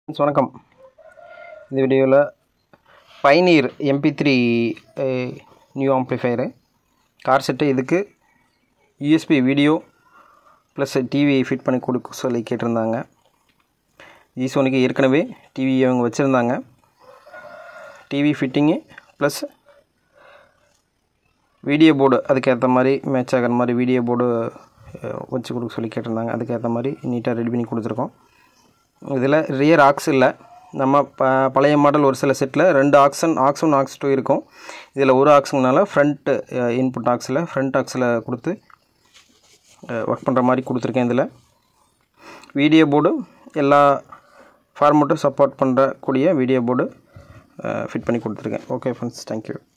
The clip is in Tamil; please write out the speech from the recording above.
ஃப்ரெண்ட்ஸ் வணக்கம் இந்த வீடியோவில் Pioneer MP three new amplifier car set இதுக்கு USB video plus TV fit பண்ணி கொடுக்க சொல்லி கேட்டிருந்தாங்க ஈசோனுக்கு ஏற்கனவே டிவி அவங்க வச்சுருந்தாங்க TV fitting plus video board அதுக்கேற்ற மாதிரி மேட்ச் ஆகிற மாதிரி வீடியோ போர்டு வச்சு கொடுக்க சொல்லி கேட்டிருந்தாங்க அதுக்கேற்ற மாதிரி நீட்டாக ரெடி பண்ணி கொடுத்துருக்கோம் இதில் ரியர் ஆக்ஸ் இல்லை நம்ம ப பழைய மாடல் ஒரு சில செட்டில் ரெண்டு ஆக்சன் ஆக்ஸ் ஒன் ஆக்ஸ் டூ இருக்கும் இதில் ஒரு ஆக்ஸுங்கனால ஃப்ரண்ட்டு இன்புட் ஆக்ஸில் ஃப்ரண்ட் ஆக்ஸில் கொடுத்து ஒர்க் பண்ணுற மாதிரி கொடுத்துருக்கேன் இதில் வீடியோ போர்டு எல்லா ஃபார்மேட்டும் சப்போர்ட் பண்ணுறக்கூடிய வீடியோ போர்டு ஃபிட் பண்ணி கொடுத்துருக்கேன் ஓகே ஃப்ரெண்ட்ஸ் தேங்க்யூ